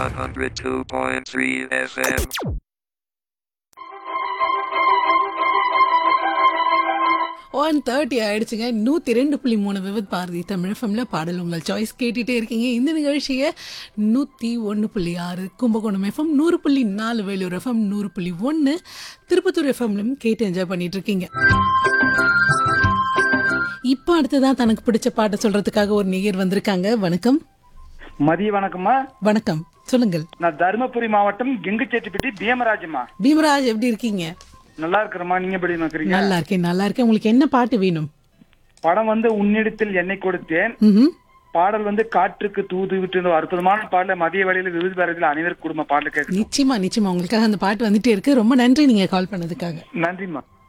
102.3 FM. One thirty ஆயிடுச்சுங்க நூற்றி ரெண்டு புள்ளி மூணு விவத் பாரதி தமிழ் எஃப்எம்ல பாடல் உங்கள் சாய்ஸ் கேட்டுட்டே இருக்கீங்க இந்த நிகழ்ச்சியை நூற்றி ஒன்று புள்ளி ஆறு கும்பகோணம் எஃப்எம் நூறு புள்ளி நாலு வேலூர் எஃப்எம் நூறு புள்ளி ஒன்று திருப்பத்தூர் எஃப்எம்லையும் கேட்டு என்ஜாய் பண்ணிட்டு இருக்கீங்க இப்போ அடுத்ததான் தனக்கு பிடிச்ச பாட்டை சொல்றதுக்காக ஒரு நேயர் வந்திருக்காங்க வணக்கம் மதிய வணக்கம்மா வணக்கம் சொல்லுங்கள் நான் தருமபுரி மாவட்டம் கெங்குச்சேட்டிப்பட்டி பீமராஜம்மா பீமராஜ் எப்படி இருக்கீங்க நல்லா இருக்கிறம்மா நீங்க எப்படி இருக்கிறீங்க நல்லா இருக்கேன் நல்லா இருக்கேன் உங்களுக்கு என்ன பாட்டு வேணும் படம் வந்து உன்னிடத்தில் என்னை கொடுத்தேன் ம் பாடல் வந்து காற்றுக்கு தூது விட்டு இருந்த ஒரு அற்புதமான பாடல மதிய வேளையில விருது பாரதியில் அனைவருக்கும் குடும்ப பாடல கேட்க நிச்சயமா நிச்சயமா உங்களுக்காக அந்த பாட்டு வந்துட்டே இருக்கு ரொம்ப நன்றி நீங்க கால் பண்ணதுக்காக நன்றிம்மா